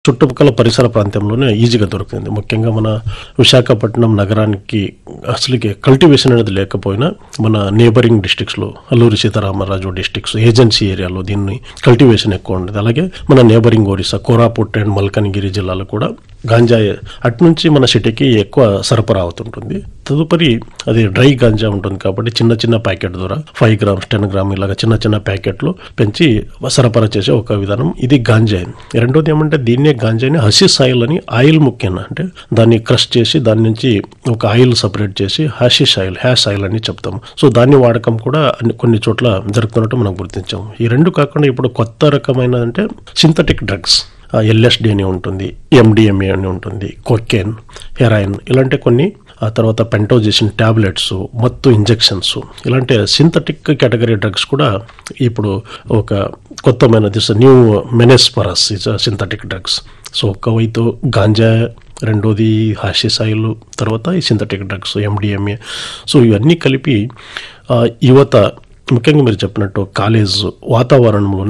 చుట్టుపక్కల పరిసర ప్రాంతంలోనే ఈజీగా దొరుకుతుంది ముఖ్యంగా మన విశాఖపట్నం నగరానికి అసలుకి కల్టివేషన్ అనేది లేకపోయినా మన నేబరింగ్ డిస్ట్రిక్ట్స్లో అల్లూరి సీతారామరాజు డిస్ట్రిక్ట్స్ ఏజెన్సీ ఏరియాలో దీన్ని కల్టివేషన్ ఎక్కువ ఉండేది అలాగే మన నేబరింగ్ ఒరిస్సా కోరాపుట్ అండ్ మల్కనగిరి జిల్లాలో కూడా గాంజా అటు నుంచి మన సిటీకి ఎక్కువ సరఫరా అవుతుంటుంది తదుపరి అది డ్రై గాంజా ఉంటుంది కాబట్టి చిన్న చిన్న ప్యాకెట్ ద్వారా ఫైవ్ గ్రామ్స్ టెన్ గ్రామ్ ఇలాగ చిన్న చిన్న ప్యాకెట్లు పెంచి సరఫరా చేసే ఒక విధానం ఇది గాంజా రెండోది ఏమంటే దీన్నే గాంజాని హసిస్ ఆయిల్ అని ఆయిల్ ముఖ్యంగా అంటే దాన్ని క్రష్ చేసి దాని నుంచి ఒక ఆయిల్ సపరేట్ చేసి హషిష్ ఆయిల్ హ్యాష్ ఆయిల్ అని చెప్తాము సో దాని వాడకం కూడా అన్ని- కొన్ని చోట్ల జరుగుతున్నట్టు మనం గుర్తించాము ఈ రెండు కాకుండా ఇప్పుడు కొత్త రకమైన అంటే సింథటిక్ డ్రగ్స్ ఎల్ఎస్డి అని ఉంటుంది ఎండిఎంఏ అని ఉంటుంది కొకెన్ హెరాయిన్ ఇలాంటి కొన్ని ఆ తర్వాత పెంటోజేషన్ ట్యాబ్లెట్స్ మత్తు ఇంజెక్షన్స్ ఇలాంటి సింథటిక్ కేటగిరీ డ్రగ్స్ కూడా ఇప్పుడు ఒక కొత్తమైన this new menace for us is synthetic drugs so ఒకవైపు గాంజా రెండోది హాషిస్ ఆయిల్ తర్వాత ఈ సింథటిక్ డ్రగ్స్ ఎండిఎంఏ సో ఇవన్నీ కలిపి ఆ, యువత ముఖ్యంగా మీరు చెప్పినట్టు కాలేజ్ వాతావరణంలో